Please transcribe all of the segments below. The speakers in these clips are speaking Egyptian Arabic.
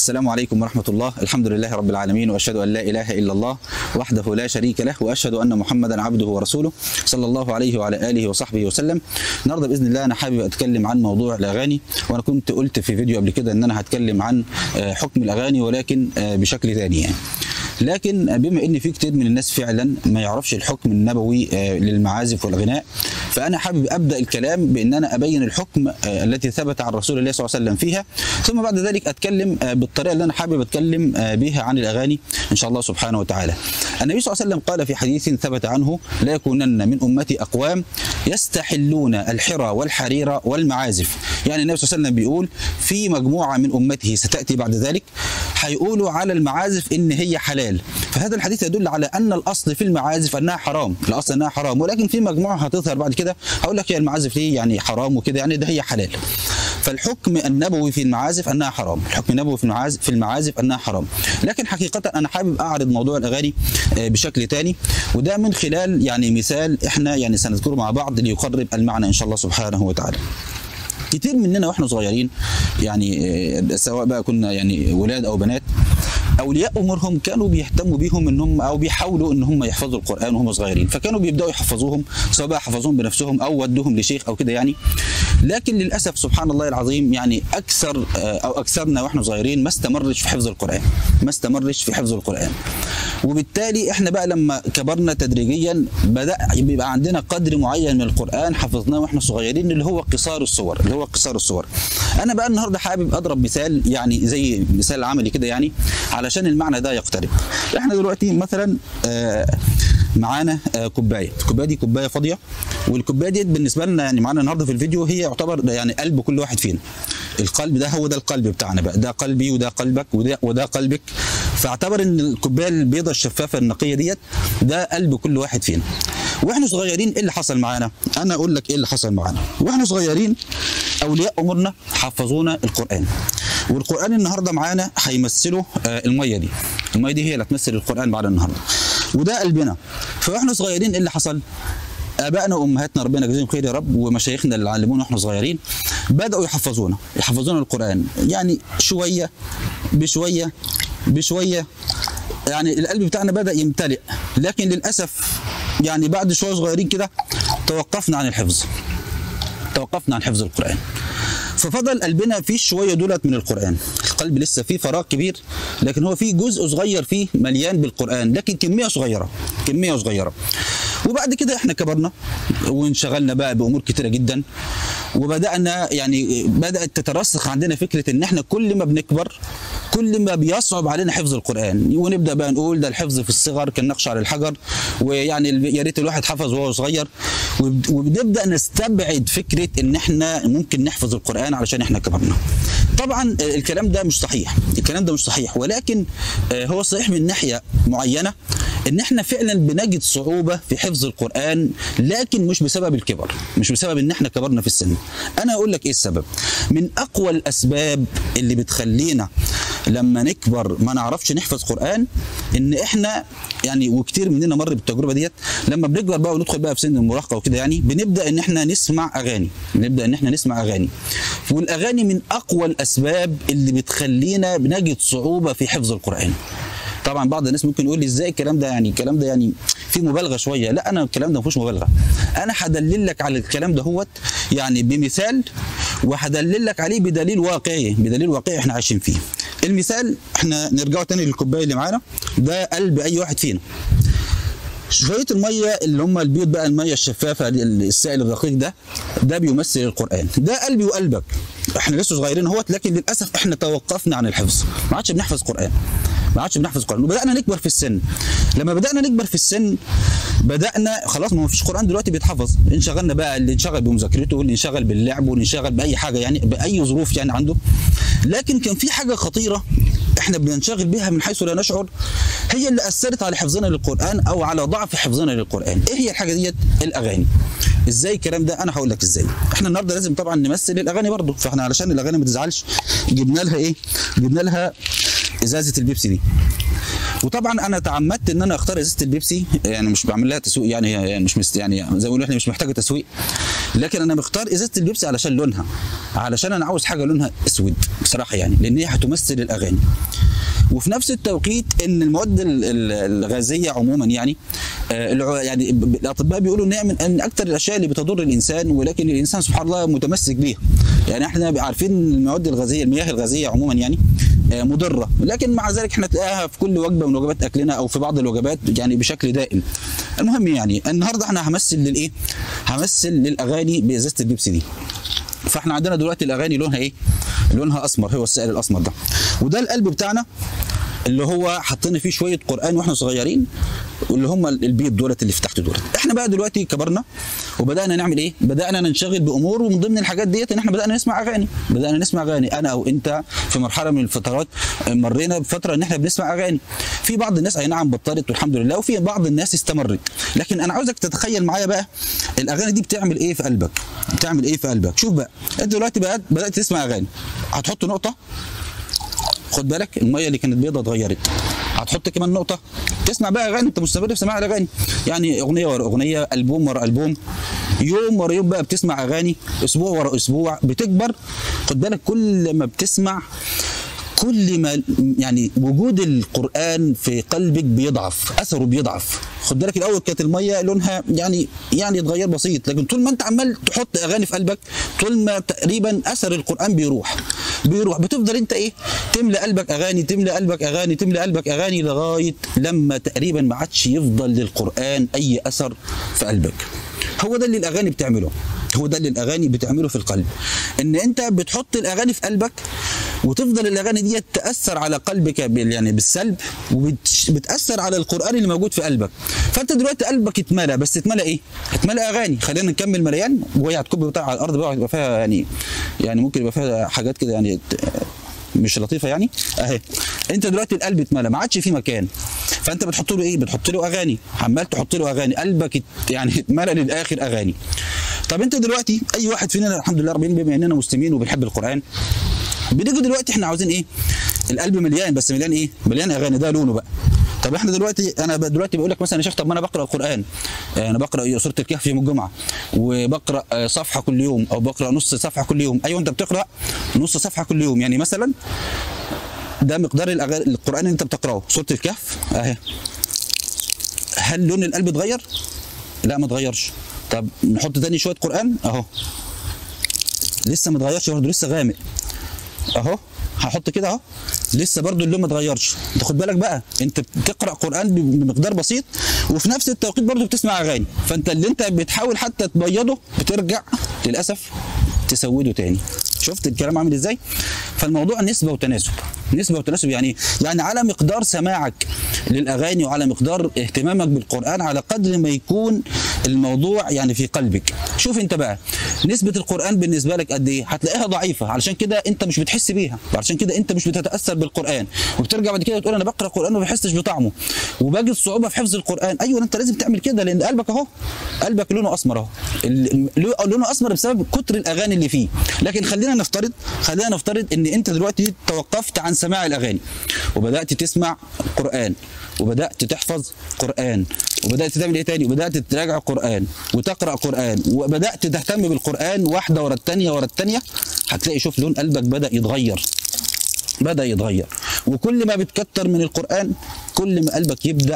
السلام عليكم ورحمة الله الحمد لله رب العالمين وأشهد أن لا إله إلا الله وحده لا شريك له وأشهد أن محمدا عبده ورسوله صلى الله عليه وعلى آله وصحبه وسلم النهاردة بإذن الله أنا حابب أتكلم عن موضوع الأغاني وأنا كنت قلت في فيديو قبل كده أن أنا هتكلم عن آه، حكم الأغاني ولكن آه، بشكل ثاني يعني لكن بما ان في كتير من الناس فعلا ما يعرفش الحكم النبوي آه، للمعازف والغناء فانا حابب ابدا الكلام بان انا ابين الحكم آه، التي ثبت عن رسول الله صلى الله عليه وسلم فيها ثم بعد ذلك اتكلم آه، بالطريقه اللي انا حابب اتكلم آه، بها عن الاغاني ان شاء الله سبحانه وتعالى. النبي صلى الله عليه وسلم قال في حديث ثبت عنه لا يكونن من امتي اقوام يستحلون الحرى والحرير والمعازف يعني النبي صلى الله عليه وسلم بيقول في مجموعه من امته ستاتي بعد ذلك هيقولوا على المعازف ان هي حلال فهذا الحديث يدل على ان الاصل في المعازف انها حرام الاصل انها حرام ولكن في مجموعه هتظهر بعد كده هقول لك هي المعازف ليه يعني حرام وكده يعني ده هي حلال فالحكم النبوي في المعازف انها حرام الحكم النبوي في المعازف في المعازف انها حرام لكن حقيقه انا حابب اعرض موضوع الاغاني آه، بشكل تاني وده من خلال يعني مثال احنا يعني سنذكره مع بعض ليقرب المعنى ان شاء الله سبحانه وتعالى كتير مننا واحنا صغيرين يعني آه، سواء بقى كنا يعني ولاد او بنات اولياء امورهم كانوا بيهتموا بيهم ان هم او بيحاولوا ان هم يحفظوا القران وهم صغيرين فكانوا بيبداوا يحفظوهم سواء بقى حفظوهم بنفسهم او ودوهم لشيخ او كده يعني لكن للاسف سبحان الله العظيم يعني اكثر آه، او اكثرنا واحنا صغيرين ما استمرش في حفظ القران ما استمرش في حفظ القران وبالتالي احنا بقى لما كبرنا تدريجيا بدا يبقى عندنا قدر معين من القران حفظناه واحنا صغيرين اللي هو قصار الصور اللي هو قصار الصور انا بقى النهارده حابب اضرب مثال يعني زي مثال عملي كده يعني علشان المعنى ده يقترب احنا دلوقتي مثلا آه معانا آه كوبايه الكوبايه دي كوبايه فاضيه والكوبايه دي بالنسبه لنا يعني معانا النهارده في الفيديو هي يعتبر يعني قلب كل واحد فينا القلب ده هو ده القلب بتاعنا بقى ده قلبي وده قلبك وده وده قلبك فاعتبر ان الكوبايه البيضاء الشفافه النقيه ديت ده قلب كل واحد فينا واحنا صغيرين ايه اللي حصل معانا انا اقول لك ايه اللي حصل معانا واحنا صغيرين اولياء امورنا حفظونا القران والقران النهارده معانا هيمثلوا آه، الميه دي الميه دي هي اللي هتمثل القران بعد النهارده وده قلبنا فاحنا صغيرين ايه اللي حصل ابائنا وامهاتنا ربنا يجزيهم خير يا رب ومشايخنا اللي علمونا واحنا صغيرين بداوا يحفظونا يحفظونا القران يعني شويه بشويه بشويه يعني القلب بتاعنا بدا يمتلئ لكن للاسف يعني بعد شويه صغيرين كده توقفنا عن الحفظ توقفنا عن حفظ القران ففضل قلبنا فيه شويه دولت من القران القلب لسه فيه فراغ كبير لكن هو فيه جزء صغير فيه مليان بالقران لكن كميه صغيره كميه صغيره وبعد كده احنا كبرنا وانشغلنا بقى بامور كتيره جدا وبدانا يعني بدات تترسخ عندنا فكره ان احنا كل ما بنكبر كل ما بيصعب علينا حفظ القران ونبدا بقى نقول ده الحفظ في الصغر كالنقش على الحجر ويعني يا ريت الواحد حفظ وهو صغير وب- وبنبدا نستبعد فكره ان احنا ممكن نحفظ القران علشان احنا كبرنا طبعا الكلام ده مش صحيح الكلام ده مش صحيح ولكن آه، هو صحيح من ناحيه معينه ان احنا فعلا بنجد صعوبه في حفظ القران لكن مش بسبب الكبر مش بسبب ان احنا كبرنا في السن انا اقول لك ايه السبب من اقوى الاسباب اللي بتخلينا لما نكبر ما نعرفش نحفظ قران ان احنا يعني وكتير مننا مر بالتجربه ديت لما بنكبر بقى وندخل بقى في سن المراهقه وكده يعني بنبدا ان احنا نسمع اغاني بنبدا ان احنا نسمع اغاني والاغاني من اقوى الاسباب اللي بتخلينا بنجد صعوبه في حفظ القران طبعا بعض الناس ممكن يقول لي ازاي الكلام ده يعني الكلام ده يعني في مبالغه شويه لا انا الكلام ده ما فيهوش مبالغه انا هدلل لك على الكلام ده هوت يعني بمثال وهدلل لك عليه بدليل واقعي بدليل واقعي احنا عايشين فيه المثال احنا نرجعوا تاني للكوبايه اللي معانا ده قلب اي واحد فينا شويه الميه اللي هم البيوت بقى الميه الشفافه السائل الرقيق ده ده بيمثل القران ده قلبي وقلبك احنا لسه صغيرين اهوت لكن للاسف احنا توقفنا عن الحفظ ما عادش بنحفظ قران ما عادش بنحفظ قران وبدانا نكبر في السن لما بدانا نكبر في السن بدانا خلاص ما فيش قران دلوقتي بيتحفظ انشغلنا بقى اللي انشغل بمذاكرته واللي انشغل باللعب واللي انشغل باي حاجه يعني باي ظروف يعني عنده لكن كان في حاجه خطيره احنا بننشغل بها من حيث لا نشعر هي اللي اثرت على حفظنا للقران او على ضعف حفظنا للقران ايه هي الحاجه ديت الاغاني ازاي الكلام ده انا هقول لك ازاي احنا النهارده لازم طبعا نمثل الاغاني برضه فاحنا علشان الاغاني ما تزعلش جبنا لها ايه جبنا لها ازازه البيبسي دي وطبعا انا تعمدت ان انا اختار ازازه البيبسي يعني مش بعمل لها تسويق يعني يعني مش مست يعني زي ما بيقولوا احنا مش محتاجه تسويق لكن انا مختار ازازه البيبسي علشان لونها علشان انا عاوز حاجه لونها اسود بصراحه يعني لان هي هتمثل الاغاني وفي نفس التوقيت ان المواد ال- ال- الغازيه عموما يعني آه، الع- يعني ب- ب- الاطباء بيقولوا ان هي من من اكثر الاشياء اللي بتضر الانسان ولكن الانسان سبحان الله متمسك بيها يعني احنا عارفين إن المواد الغازيه المياه الغازيه عموما يعني آه، مضره لكن مع ذلك احنا تلاقيها في كل وجبه من وجبات اكلنا او في بعض الوجبات يعني بشكل دائم المهم يعني النهارده احنا همثل للايه همثل للاغاني بازازه البيبسي دي فاحنا عندنا دلوقتي الاغاني لونها ايه لونها اسمر هو السائل الاسمر ده وده القلب بتاعنا اللي هو حطينا فيه شويه قران واحنا صغيرين واللي هم البيض دولت اللي في تحت دولت احنا بقى دلوقتي كبرنا وبدانا نعمل ايه بدانا ننشغل بامور ومن ضمن الحاجات ديت ان احنا بدانا نسمع اغاني بدانا نسمع اغاني انا او انت في مرحله من الفترات مرينا بفتره ان احنا بنسمع اغاني في بعض الناس اي نعم بطلت والحمد لله وفي بعض الناس استمرت لكن انا عاوزك تتخيل معايا بقى الاغاني دي بتعمل ايه في قلبك بتعمل ايه في قلبك شوف بقى انت دلوقتي بقى بدات تسمع اغاني هتحط نقطه خد بالك الميه اللي كانت بيضة اتغيرت هتحط كمان نقطه تسمع بقى اغاني انت مستمر في سماع الاغاني يعني اغنيه ورا اغنيه البوم ورا البوم يوم ورا يوم بقى بتسمع اغاني اسبوع ورا اسبوع بتكبر خد بالك كل ما بتسمع كل ما يعني وجود القران في قلبك بيضعف اثره بيضعف خد بالك الاول كانت الميه لونها يعني يعني اتغير بسيط لكن طول ما انت عمال تحط اغاني في قلبك طول ما تقريبا اثر القران بيروح بيروح بتفضل انت ايه تملى قلبك اغاني تملى قلبك اغاني تملى قلبك اغاني لغايه لما تقريبا ما عادش يفضل للقران اي اثر في قلبك هو ده اللي الاغاني بتعمله هو ده اللي الاغاني بتعمله في القلب ان انت بتحط الاغاني في قلبك وتفضل الاغاني دي تاثر على قلبك بال- يعني بالسلب وبتاثر على القران اللي موجود في قلبك فانت دلوقتي قلبك اتملى بس اتملى ايه اتملى اغاني خلينا نكمل مليان وهي هتكب بتاع على الارض بقى يبقى فيها يعني يعني ممكن يبقى فيها حاجات كده يعني ت- مش لطيفه يعني اهي انت دلوقتي القلب اتملى ما عادش فيه مكان فانت بتحط له ايه بتحط له اغاني عمال تحط له اغاني قلبك ات- يعني اتملى للاخر اغاني طب انت دلوقتي اي واحد فينا الحمد لله ربنا بما اننا مسلمين وبنحب القران بنيجي دلوقتي احنا عاوزين ايه القلب مليان بس مليان ايه مليان اغاني ده لونه بقى طب احنا دلوقتي انا ب- دلوقتي بقول لك مثلا يا شيخ طب ما انا بقرا القران آه، انا بقرا سوره الكهف يوم الجمعه وبقرا آه، صفحه كل يوم او بقرا نص صفحه كل يوم ايوه انت بتقرا نص صفحه كل يوم يعني مثلا ده مقدار الأغاني القران اللي انت بتقراه سوره الكهف اهي هل لون القلب اتغير لا ما اتغيرش طب نحط تاني شويه قران اهو لسه ما اتغيرش برضه لسه غامق اهو هحط كده اهو لسه برضو اللون ما اتغيرش انت خد بالك بقى انت بتقرا قران بمقدار بسيط وفي نفس التوقيت برضو بتسمع اغاني فانت اللي انت بتحاول حتى تبيضه بترجع للاسف تسوده تاني شفت الكلام عامل ازاي فالموضوع نسبه وتناسب نسبه وتناسب يعني يعني على مقدار سماعك للاغاني وعلى مقدار اهتمامك بالقران على قدر ما يكون الموضوع يعني في قلبك شوف انت بقى نسبه القران بالنسبه لك قد ايه هتلاقيها ضعيفه علشان كده انت مش بتحس بيها علشان كده انت مش بتتاثر بالقران وبترجع بعد كده تقول انا بقرا قران وما بحسش بطعمه وبجد صعوبه في حفظ القران ايوه انت لازم تعمل كده لان قلبك اهو قلبك لونه اسمر اهو ال- لونه اسمر بسبب كتر الاغاني اللي فيه لكن خلينا نفترض خلينا نفترض ان انت دلوقتي توقفت عن سماع الاغاني وبدات تسمع قران وبدات تحفظ قران وبدات تعمل ايه تاني وبدات تراجع قران وتقرا قران وبدات تهتم بالقران واحده ورا الثانيه ورا الثانيه هتلاقي شوف لون قلبك بدا يتغير بدا يتغير وكل ما بتكتر من القران كل ما قلبك يبدا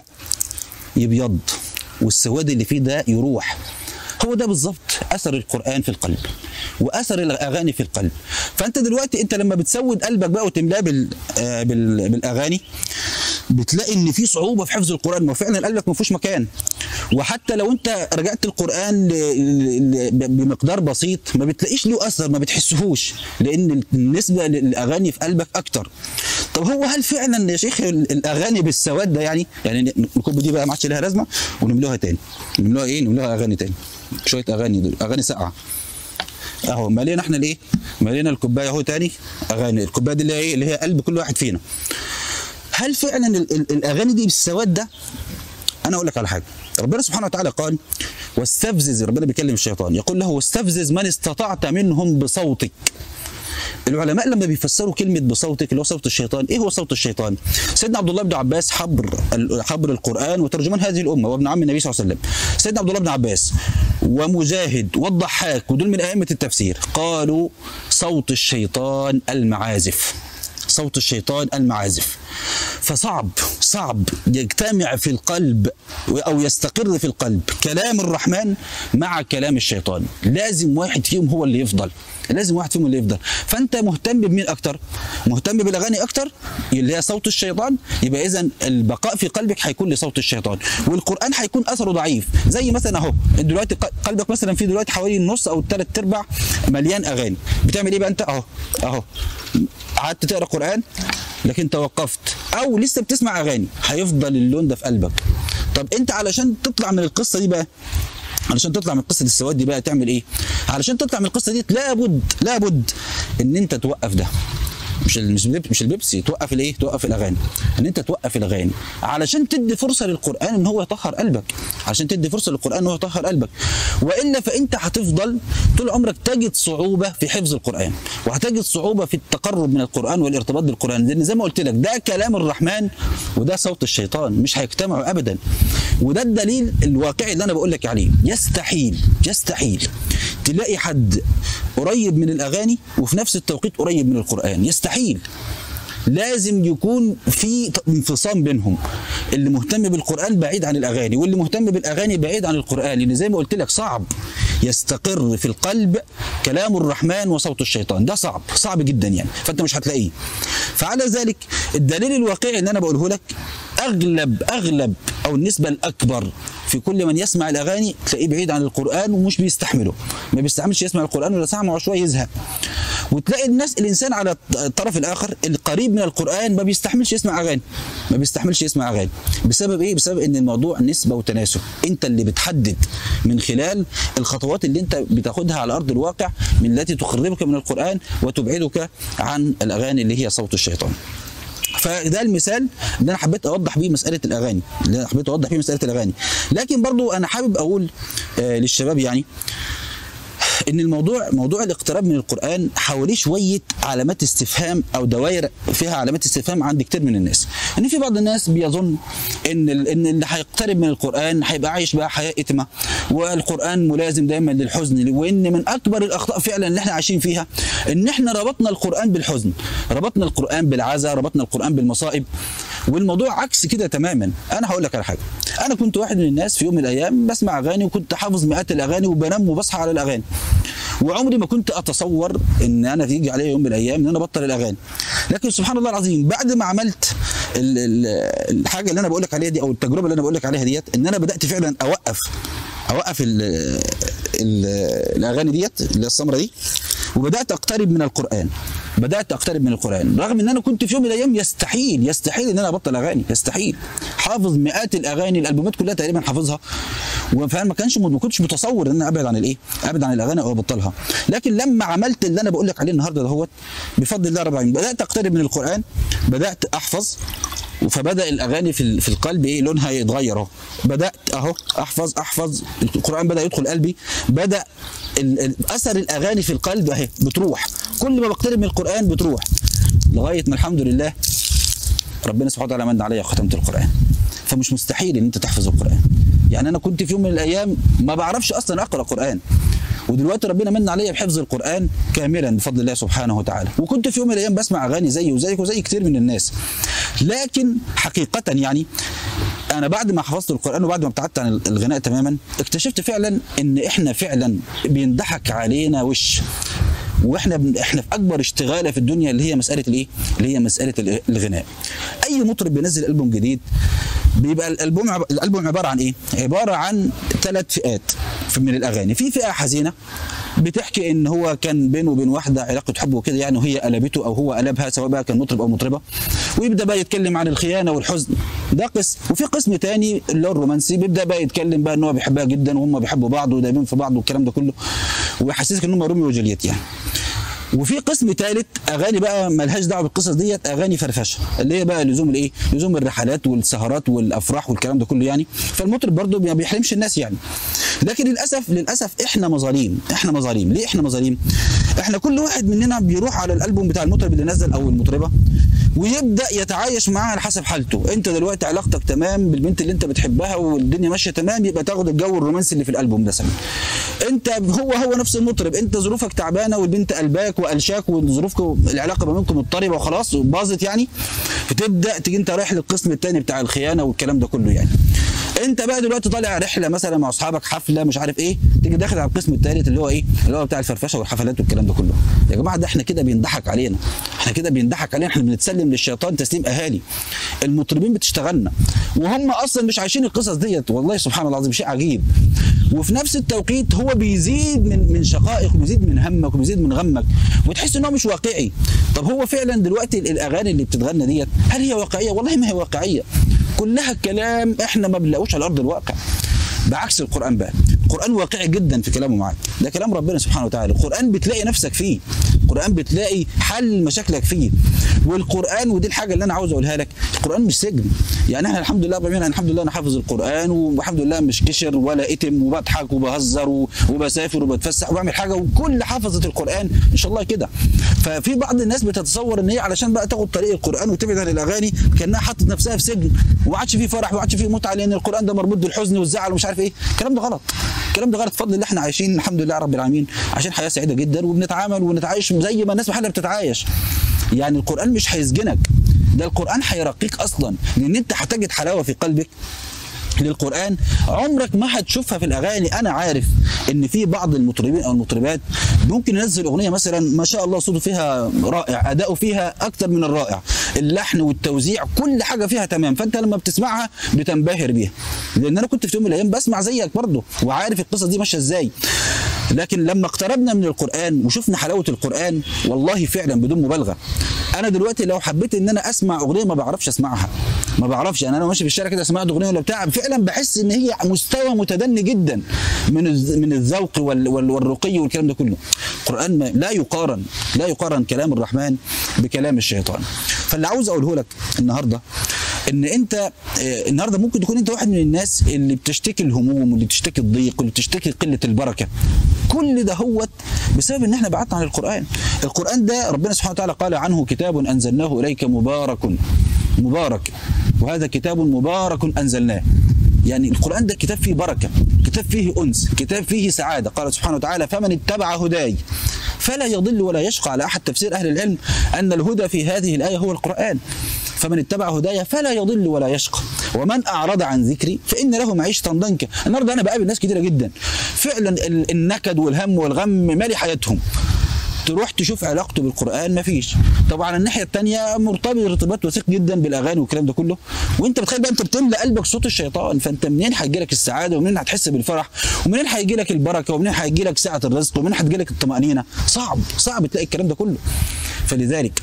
يبيض والسواد اللي فيه ده يروح هو ده بالظبط اثر القران في القلب واثر الاغاني في القلب فانت دلوقتي انت لما بتسود قلبك بقى وتملاه بال آه بال بالاغاني بتلاقي ان في صعوبه في حفظ القران ما فعلا قلبك ما فيهوش مكان وحتى لو انت رجعت القران ل... ل... بمقدار بسيط ما بتلاقيش له اثر ما بتحسهوش لان النسبه للاغاني في قلبك اكتر طب هو هل فعلا يا شيخ الاغاني بالسواد ده يعني يعني الكوب دي بقى ما عادش لها لازمه ونملوها تاني نملوها ايه نملوها اغاني تاني شويه اغاني دول اغاني ساقعه اهو مالينا احنا الايه مالينا الكوبايه اهو تاني اغاني الكوبايه دي اللي هي ايه اللي هي قلب كل واحد فينا هل فعلا ال ال الاغاني دي بالسواد ده انا اقول لك على حاجه ربنا سبحانه وتعالى قال واستفزز ربنا بيكلم الشيطان يقول له واستفزز من استطعت منهم بصوتك العلماء لما بيفسروا كلمه بصوتك اللي هو صوت الشيطان ايه هو صوت الشيطان سيدنا عبد الله بن عباس حبر حبر القران وترجمان هذه الامه وابن عم النبي صلى الله عليه وسلم سيدنا عبد الله بن عباس ومجاهد والضحاك ودول من ائمه التفسير قالوا صوت الشيطان المعازف صوت الشيطان المعازف فصعب صعب يجتمع في القلب او يستقر في القلب كلام الرحمن مع كلام الشيطان لازم واحد فيهم هو اللي يفضل لازم واحد فيهم اللي يفضل فانت مهتم بمين اكتر مهتم بالاغاني اكتر اللي هي صوت الشيطان يبقى اذا البقاء في قلبك هيكون لصوت الشيطان والقران هيكون اثره ضعيف زي مثلا اهو دلوقتي قلبك مثلا في دلوقتي حوالي النص او الثلاث ارباع مليان اغاني بتعمل ايه بقى انت اهو اهو قعدت تقرا قران لكن توقفت او لسه بتسمع اغاني هيفضل اللون ده في قلبك طب انت علشان تطلع من القصه دي بقى علشان تطلع من قصه السواد دي بقى تعمل ايه علشان تطلع من القصه دي لابد لابد ان انت توقف ده مش مش مش البيبسي توقف الايه توقف الاغاني ان انت توقف الاغاني علشان تدي فرصه للقران ان هو يطهر قلبك علشان تدي فرصه للقران ان هو يطهر قلبك والا فانت هتفضل طول عمرك تجد صعوبه في حفظ القران وهتجد صعوبه في التقرب من القران والارتباط بالقران لان زي ما قلت لك ده كلام الرحمن وده صوت الشيطان مش هيجتمعوا ابدا وده الدليل الواقعي اللي انا بقول لك عليه يستحيل يستحيل تلاقي حد قريب من الاغاني وفي نفس التوقيت قريب من القران يستحيل لازم يكون في انفصام بينهم اللي مهتم بالقران بعيد عن الاغاني واللي مهتم بالاغاني بعيد عن القران لان زي ما قلت لك صعب يستقر في القلب كلام الرحمن وصوت الشيطان ده صعب صعب جدا يعني فانت مش هتلاقيه فعلى ذلك الدليل الواقعي اللي انا بقوله لك اغلب اغلب او النسبه الاكبر في كل من يسمع الاغاني تلاقيه بعيد عن القران ومش بيستحمله ما بيستحملش يسمع القران ولا سمعه شويه يزهق وتلاقي الناس الانسان على الطرف الاخر القريب من القران ما بيستحملش يسمع اغاني ما بيستحملش يسمع اغاني بسبب ايه بسبب ان الموضوع نسبه وتناسب انت اللي بتحدد من خلال الخطوات اللي انت بتاخدها على ارض الواقع من التي تقربك من القران وتبعدك عن الاغاني اللي هي صوت الشيطان فده المثال اللي انا حبيت اوضح بيه مساله الاغاني اللي انا حبيت اوضح بيه مساله الاغاني لكن برضو انا حابب اقول آه للشباب يعني ان الموضوع موضوع الاقتراب من القران حواليه شويه علامات استفهام او دوائر فيها علامات استفهام عند كتير من الناس ان في بعض الناس بيظن ان ان اللي هيقترب من القران هيبقى عايش بقى حياه اتمه والقران ملازم دايما للحزن وان من اكبر الاخطاء فعلا اللي احنا عايشين فيها ان احنا ربطنا القران بالحزن ربطنا القران بالعزاء ربطنا القران بالمصائب والموضوع عكس كده تماما انا هقول لك على حاجه انا كنت واحد من الناس في يوم من الايام بسمع اغاني وكنت حافظ مئات الاغاني وبنام وبصحى على الاغاني وعمري ما كنت اتصور ان انا تيجي عليا يوم من الايام ان انا ابطل الاغاني لكن سبحان الله العظيم بعد ما عملت ال ال الحاجه اللي انا بقول لك عليها دي او التجربه اللي انا بقول لك عليها ديت ان انا بدات فعلا اوقف اوقف ال ال الاغاني ديت اللي السمره دي وبدات اقترب من القران بدات اقترب من القران رغم ان انا كنت في يوم من الايام يستحيل يستحيل ان انا ابطل اغاني يستحيل حافظ مئات الاغاني الالبومات كلها تقريبا حافظها وفعلا ما كانش ما كنتش متصور ان انا ابعد عن الايه ابعد عن الاغاني او ابطلها لكن لما عملت اللي انا بقول لك عليه النهارده دهوت بفضل الله رب العالمين بدات اقترب من القران بدات احفظ فبدا الاغاني في في القلب ايه لونها يتغير اهو بدات اهو احفظ احفظ القران بدا يدخل قلبي بدا اثر الاغاني في القلب اهي بتروح كل ما بقترب من القران بتروح لغايه ما الحمد لله ربنا سبحانه وتعالى من عليا وختمت القران فمش مستحيل ان انت تحفظ القران يعني انا كنت في يوم من الايام ما بعرفش اصلا اقرا قران ودلوقتي ربنا من عليا بحفظ القران كاملا بفضل الله سبحانه وتعالى وكنت في يوم من الايام بسمع اغاني زي وزيك وزي كتير من الناس لكن حقيقه يعني انا بعد ما حفظت القران وبعد ما ابتعدت عن الغناء تماما اكتشفت فعلا ان احنا فعلا بينضحك علينا وش واحنا بن... احنا في اكبر اشتغاله في الدنيا اللي هي مساله الايه؟ اللي هي مساله الغناء. اي مطرب بينزل البوم جديد بيبقى الالبوم عب... الالبوم عباره عن ايه؟ عباره عن ثلاث فئات من الاغاني، في فئه حزينه بتحكي ان هو كان بينه وبين واحده علاقه حب وكده يعني وهي قلبته او هو قلبها سواء بقى كان مطرب او مطربه ويبدا بقى يتكلم عن الخيانه والحزن ده قسم وفي قسم تاني اللي هو الرومانسي بيبدا بقى يتكلم بقى ان هو بيحبها جدا وهم بيحبوا بعض ودايمين في بعض والكلام ده كله ويحسسك ان هم روميو وجولييت يعني وفي قسم ثالث اغاني بقى ملهاش دعوه بالقصص ديت اغاني فرفشه اللي هي بقى لزوم الايه لزوم الرحلات والسهرات والافراح والكلام ده كله يعني فالمطرب برضه ما بيحرمش الناس يعني لكن للاسف للاسف احنا مظاليم احنا مظاليم ليه احنا مظاليم احنا كل واحد مننا بيروح على الالبوم بتاع المطرب اللي نزل او المطربه ويبدا يتعايش معاها على حسب حالته انت دلوقتي علاقتك تمام بالبنت اللي انت بتحبها والدنيا ماشيه تمام يبقى تاخد الجو الرومانسي اللي في الالبوم ده سمي انت هو هو نفس المطرب انت ظروفك تعبانه والبنت قلباك وقلشاك وظروفكم العلاقه ما بينكم مضطربه وخلاص باظت يعني فتبدا تيجي انت رايح للقسم الثاني بتاع الخيانه والكلام ده كله يعني انت بقى دلوقتي طالع رحله مثلا مع اصحابك حفله مش عارف ايه تيجي داخل على القسم الثالث اللي هو ايه اللي هو بتاع الفرفشه والحفلات والكلام ده كله يا جماعه ده احنا كده بينضحك علينا احنا كده بينضحك علينا احنا بنتسلم للشيطان تسليم اهالي المطربين بتشتغلنا وهم اصلا مش عايشين القصص ديت والله سبحان الله العظيم شيء عجيب وفي نفس التوقيت هو بيزيد من من شقائك وبيزيد من همك وبيزيد من غمك وتحس ان هو مش واقعي طب هو فعلا دلوقتي الاغاني اللي بتتغنى ديت هل هي واقعيه والله ما هي واقعيه كلها كلام احنا ما بنلاقوش على ارض الواقع بعكس القران بقى القران واقعي جدا في كلامه معاك ده كلام ربنا سبحانه وتعالى القران بتلاقي نفسك فيه القران بتلاقي حل مشاكلك فيه والقران ودي الحاجه اللي انا عاوز اقولها لك القران مش سجن يعني احنا الحمد لله بعملها الحمد لله انا حافظ القران والحمد لله مش كشر ولا اتم وبضحك وبهزر وبسافر وبتفسح وبعمل حاجه وكل حافظه القران ان شاء الله كده ففي بعض الناس بتتصور ان هي علشان بقى تاخد طريق القران وتبعد عن الاغاني كانها حاطت نفسها في سجن وما عادش فيه فرح وما عادش فيه متعه لان القران ده مربوط بالحزن والزعل ومش عارف ايه الكلام ده غلط الكلام ده غلط فضل اللي احنا عايشين الحمد لله رب العالمين عشان حياه سعيده جدا وبنتعامل ونتعايش زي ما الناس بحالها بتتعايش يعني القران مش هيسجنك ده القران هيرقيك اصلا لان انت هتجد حلاوه في قلبك للقران عمرك ما هتشوفها في الاغاني انا عارف ان في بعض المطربين او المطربات ممكن ينزل اغنيه مثلا ما شاء الله صوته فيها رائع اداؤه فيها اكتر من الرائع اللحن والتوزيع كل حاجه فيها تمام فانت لما بتسمعها بتنبهر بيها لان انا كنت في يوم من الايام بسمع زيك برضه وعارف القصه دي ماشيه ازاي لكن لما اقتربنا من القران وشفنا حلاوه القران والله فعلا بدون مبالغه انا دلوقتي لو حبيت ان انا اسمع اغنيه ما بعرفش اسمعها ما بعرفش يعني انا ماشي في الشارع كده سمعت اغنيه ولا بتاع فعلا بحس ان هي مستوى متدني جدا من من الذوق والرقي والكلام ده كله القران لا يقارن لا يقارن كلام الرحمن بكلام الشيطان فاللي عاوز اقوله لك النهارده ان انت النهارده ممكن تكون انت واحد من الناس اللي بتشتكي الهموم واللي بتشتكي الضيق واللي بتشتكي قله البركه كل ده هوت بسبب ان احنا بعدنا عن القران القران ده ربنا سبحانه وتعالى قال عنه كتاب انزلناه اليك مبارك مبارك وهذا كتاب مبارك انزلناه يعني القرآن ده كتاب فيه بركة كتاب فيه أنس كتاب فيه سعادة قال سبحانه وتعالى فمن اتبع هداي فلا يضل ولا يشقى على أحد تفسير أهل العلم أن الهدى في هذه الآية هو القرآن فمن اتبع هدايا فلا يضل ولا يشقى ومن أعرض عن ذكري فإن له معيشة ضنكا النهاردة أنا بقابل ناس كتيرة جدا فعلا النكد والهم والغم مالي حياتهم تروح تشوف علاقته بالقران مفيش طبعا على الناحيه الثانيه مرتبط ارتباط وثيق جدا بالاغاني والكلام ده كله وانت بتخيل بقى انت بتملى قلبك صوت الشيطان فانت منين هيجي لك السعاده ومنين هتحس بالفرح ومنين هيجي لك البركه ومنين هيجي لك سعه الرزق ومنين هتجي لك الطمانينه صعب صعب تلاقي الكلام ده كله فلذلك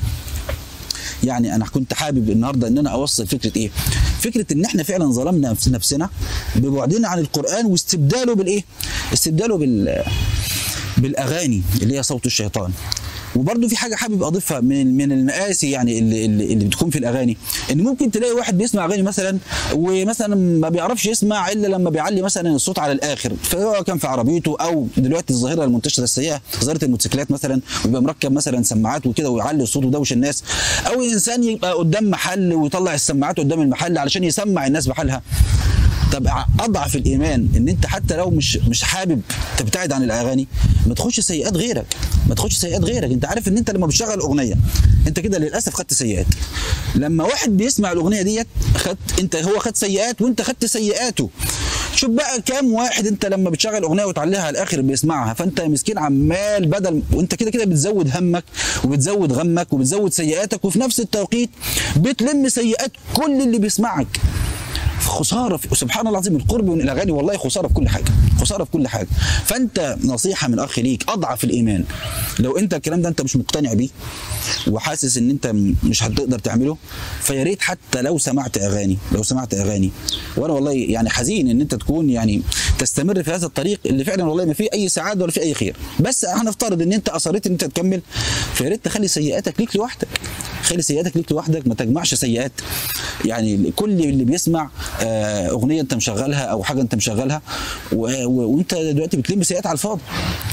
يعني انا كنت حابب النهارده ان انا اوصل فكره ايه فكره ان احنا فعلا ظلمنا نفسنا ببعدنا عن القران واستبداله بالايه استبداله بال بالاغاني اللي هي صوت الشيطان وبرده في حاجه حابب اضيفها من من المآسي يعني اللي, اللي, اللي بتكون في الاغاني ان ممكن تلاقي واحد بيسمع اغاني مثلا ومثلا ما بيعرفش يسمع الا لما بيعلي مثلا الصوت على الاخر فهو كان في عربيته او دلوقتي الظاهره المنتشره السيئه ظاهره الموتوسيكلات مثلا ويبقى مركب مثلا سماعات وكده ويعلي الصوت ويدوش الناس او انسان يبقى قدام محل ويطلع السماعات قدام المحل علشان يسمع الناس بحالها طب اضعف الايمان ان انت حتى لو مش مش حابب تبتعد عن الاغاني ما تخش سيئات غيرك ما تخش سيئات غيرك انت عارف ان انت لما بتشغل اغنيه انت كده للاسف خدت سيئات لما واحد بيسمع الاغنيه ديت خد انت هو خد سيئات وانت خدت سيئاته شوف بقى كام واحد انت لما بتشغل اغنيه وتعليها على الاخر بيسمعها فانت مسكين عمال بدل وانت كده كده بتزود همك وبتزود غمك وبتزود سيئاتك وفي نفس التوقيت بتلم سيئات كل اللي بيسمعك خساره في سبحان الله العظيم القرب من الاغاني والله خساره في كل حاجه خساره في كل حاجه فانت نصيحه من اخ ليك اضعف الايمان لو انت الكلام ده انت مش مقتنع بيه وحاسس ان انت م- مش هتقدر تعمله فيا ريت حتى لو سمعت اغاني لو سمعت اغاني وانا والله يعني حزين ان انت تكون يعني تستمر في هذا الطريق اللي فعلا والله ما فيه اي سعاده ولا فيه اي خير بس هنفترض ان انت اصريت ان انت تكمل فيا ريت تخلي سيئاتك ليك لوحدك خلي سيئاتك ليك لوحدك ما تجمعش سيئات يعني كل اللي بيسمع آه، اغنيه انت مشغلها او حاجه انت مشغلها و- و- وانت دلوقتي بتلم سيئات على الفاضي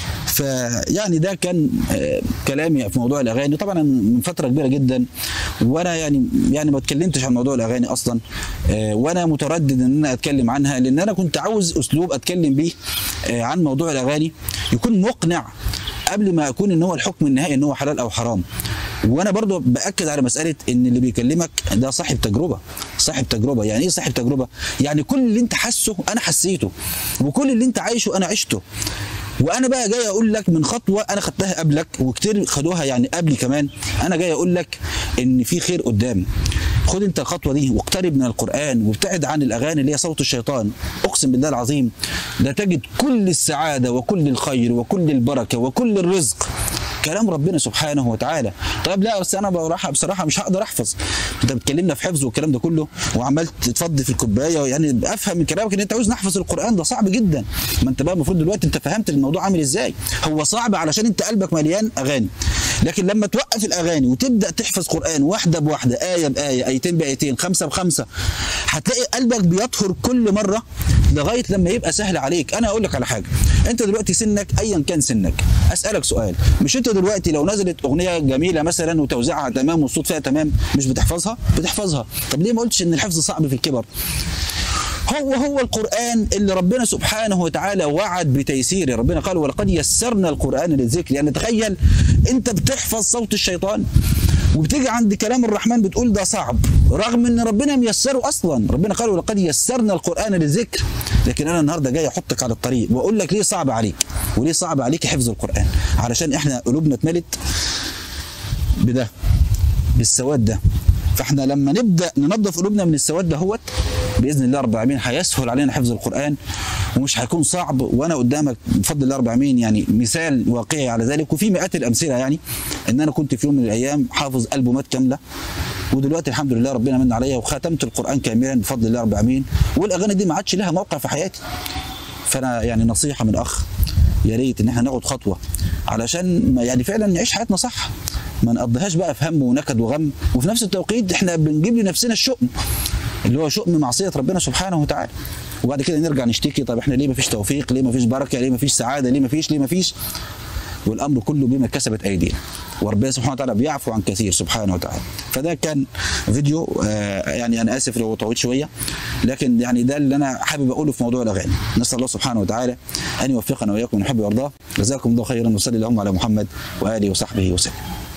فيعني ده كان آه، كلامي في موضوع الاغاني طبعا من فتره كبيره جدا وانا يعني يعني ما اتكلمتش عن موضوع الاغاني اصلا آه، وانا متردد ان انا اتكلم عنها لان انا كنت عاوز اسلوب اتكلم بيه آه، عن موضوع الاغاني يكون مقنع قبل ما اكون ان هو الحكم النهائي ان هو حلال او حرام وانا برضو باكد على مساله ان اللي بيكلمك ده صاحب تجربه صاحب تجربه يعني ايه صاحب تجربه يعني كل اللي انت حاسه انا حسيته وكل اللي انت عايشه انا عشته وانا بقى جاي اقول لك من خطوه انا خدتها قبلك وكتير خدوها يعني قبلي كمان انا جاي اقول لك ان في خير قدام خد انت الخطوه دي واقترب من القران وابتعد عن الاغاني اللي هي صوت الشيطان اقسم بالله العظيم لا تجد كل السعاده وكل الخير وكل البركه وكل الرزق كلام ربنا سبحانه وتعالى طيب لا بس انا بصراحه بصراحه مش هقدر احفظ انت بتكلمنا في حفظ والكلام ده كله وعمال تتفضي في الكوبايه يعني افهم من كلامك ان انت عاوز نحفظ القران ده صعب جدا ما انت بقى المفروض دلوقتي انت فهمت الموضوع عامل ازاي هو صعب علشان انت قلبك مليان اغاني لكن لما توقف الاغاني وتبدا تحفظ قران واحده بواحده ايه بايه ايتين بايتين خمسه بخمسه هتلاقي قلبك بيطهر كل مره لغايه لما يبقى سهل عليك انا اقول لك على حاجه انت دلوقتي سنك ايا كان سنك اسالك سؤال مش انت دلوقتي لو نزلت اغنيه جميله مثلا وتوزيعها تمام والصوت فيها تمام مش بتحفظها بتحفظها طب ليه ما قلتش ان الحفظ صعب في الكبر هو هو القرآن اللي ربنا سبحانه وتعالى وعد بتيسيره ربنا قال ولقد يسرنا القرآن للذكر يعني تخيل انت بتحفظ صوت الشيطان وبتيجي عند كلام الرحمن بتقول ده صعب رغم ان ربنا ميسره اصلا ربنا قال ولقد يسرنا القرآن للذكر لكن انا النهارده جاي احطك على الطريق واقول لك ليه صعب عليك وليه صعب عليك حفظ القرآن علشان احنا قلوبنا اتملت بده بالسواد ده فاحنا لما نبدا ننظف قلوبنا من السواد دهوت باذن الله رب العالمين هيسهل علينا حفظ القران ومش هيكون صعب وانا قدامك بفضل الله رب العالمين يعني مثال واقعي على ذلك وفي مئات الامثله يعني ان انا كنت في يوم من الايام حافظ البومات كامله ودلوقتي الحمد لله ربنا من عليا وختمت القران كاملا بفضل الله رب العالمين والاغاني دي ما عادش لها موقع في حياتي فانا يعني نصيحه من اخ يا ريت ان احنا ناخد خطوه علشان ما يعني فعلا نعيش حياتنا صح ما نقضيهاش بقى في هم ونكد وغم وفي نفس التوقيت احنا بنجيب لنفسنا الشؤم اللي هو شؤم معصيه ربنا سبحانه وتعالى وبعد كده نرجع نشتكي طب احنا ليه ما فيش توفيق ليه ما فيش بركه ليه ما فيش سعاده ليه ما فيش ليه ما فيش والامر كله بما كسبت ايدينا وربنا سبحانه وتعالى بيعفو عن كثير سبحانه وتعالى فده كان فيديو آه يعني انا اسف لو طويل شويه لكن يعني ده اللي انا حابب اقوله في موضوع الاغاني نسال الله سبحانه وتعالى ان يوفقنا واياكم ونحب ويرضاه جزاكم الله خيرا وصلي اللهم على محمد واله وصحبه وسلم